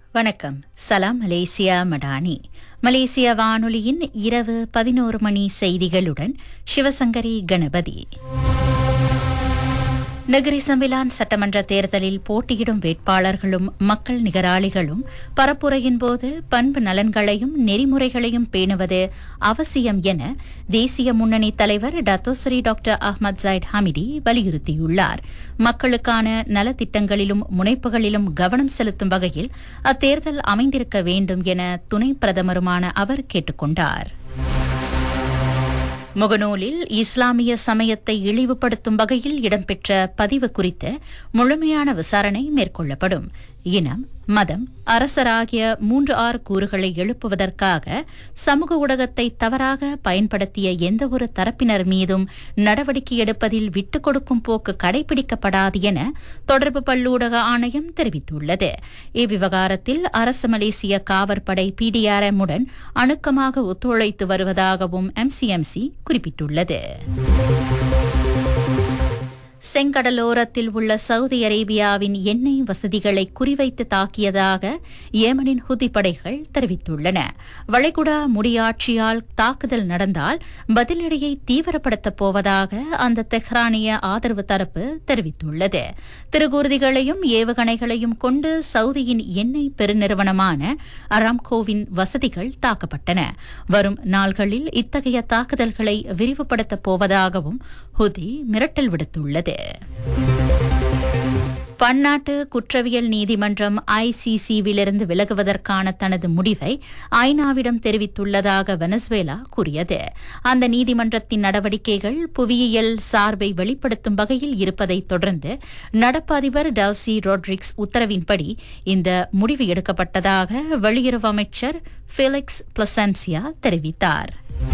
வணக்கம் சலாம் மலேசியா மடானி மலேசிய வானொலியின் இரவு பதினோரு மணி செய்திகளுடன் சிவசங்கரி கணபதி நகரி சம்பிலான் சட்டமன்ற தேர்தலில் போட்டியிடும் வேட்பாளர்களும் மக்கள் நிகராளிகளும் பரப்புரையின் போது பண்பு நலன்களையும் நெறிமுறைகளையும் பேணுவது அவசியம் என தேசிய முன்னணி தலைவர் Datuk Seri doctor Ahmad Zahid Hamidi வலியுறுத்தியுள்ளார் மக்களுக்கான நலத்திட்டங்களிலும் முனைப்புகளிலும் கவனம் செலுத்தும் வகையில் அத்தேர்தல் அமைந்திருக்க வேண்டும் என துணை பிரதமருமான அவர் கேட்டுக் கொண்டார் முகநூலில் இஸ்லாமிய சமயத்தை இழிவுபடுத்தும் வகையில் இடம்பெற்ற பதிவு குறித்து முழுமையான விசாரணை மேற்கொள்ளப்படும் இனம் மதம் அரசராகிய மூன்று ஆறு கூறுகளை எழுப்புவதற்காக சமூக ஊடகத்தை தவறாக பயன்படுத்திய எந்தவொரு தரப்பினர் மீதும் நடவடிக்கை எடுப்பதில் விட்டுக் கொடுக்கும் போக்கு கடைபிடிக்கப்படாது என தொடர்பு பல்லூடக ஆணையம் தெரிவித்துள்ளது இவ்விவகாரத்தில் அரசு மலேசிய காவற்படை பிடிஆர்எம் உடன் அணுக்கமாக ஒத்துழைத்து வருவதாகவும் எம்சிஎம்சி குறிப்பிட்டுள்ளது செங்கடலோரத்தில் உள்ள சவுதி அரேபியாவின் எண்ணெய் வசதிகளை குறிவைத்து தாக்கியதாக ஏமனின் ஹுதி படைகள் தெரிவித்துள்ளன வளைகுடா முடியாட்சியால் தாக்குதல் நடந்தால் பதிலடியை தீவிரப்படுத்தப் போவதாக அந்த தெஹ்ரானிய ஆதரவு தரப்பு தெரிவித்துள்ளது திருகூர்திகளையும் ஏவுகணைகளையும் கொண்டு சவுதியின் எண்ணெய் பெருநிறுவனமான அராம்கோவின் வசதிகள் தாக்கப்பட்டன வரும் நாள்களில் இத்தகைய தாக்குதல்களை விரிவுபடுத்தப் போவதாகவும் ஹுதி மிரட்டல் விடுத்துள்ளது பன்னாட்டு குற்றவியல் நீதிமன்றம் ஐசிசிவிலிருந்து விலகுவதற்கான தனது முடிவை ஐநாவிடம் தெரிவித்துள்ளதாக வெனசுவேலா கூறியது அந்த நீதிமன்றத்தின் நடவடிக்கைகள் புவியியல் சார்பை வெளிப்படுத்தும் வகையில் இருப்பதைத் தொடர்ந்து நடப்பு அதிபர் டல்சி ரோட்ரிக்ஸ் உத்தரவின்படி இந்த முடிவு எடுக்கப்பட்டதாக வெளியுறவு அமைச்சர் ஃபெலிக்ஸ் பிளசன்சியா தெரிவித்தார்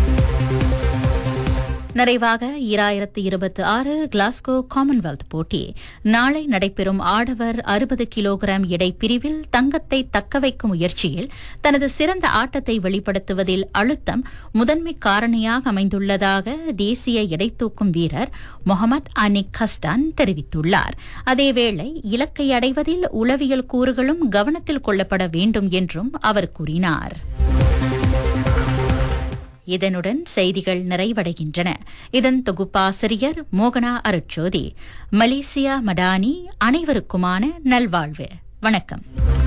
நிறைவாக இராயிரத்து இருபத்தி ஆறு கிளாஸ்கோ காமன்வெல்த் போட்டி நாளை நடைபெறும் ஆடவர் அறுபது கிலோகிராம் எடை பிரிவில் தங்கத்தை தக்கவைக்கும் முயற்சியில் தனது சிறந்த ஆட்டத்தை வெளிப்படுத்துவதில் அழுத்தம் முதன்மை காரணியாக அமைந்துள்ளதாக தேசிய எடை தூக்கும் வீரர் முகமது அனிக் கஸ்டான் தெரிவித்துள்ளார் அதேவேளை இலக்கை அடைவதில் உளவியல் கூறுகளும் கவனத்தில் கொள்ளப்பட வேண்டும் என்றும் அவர் கூறினார் இதனுடன் செய்திகள் நிறைவடைகின்றன இதன் தொகுப்பாசிரியர் மோகனா அருட்சோதி மலேசியா மடானி அனைவருக்குமான நல்வாழ்வு வணக்கம்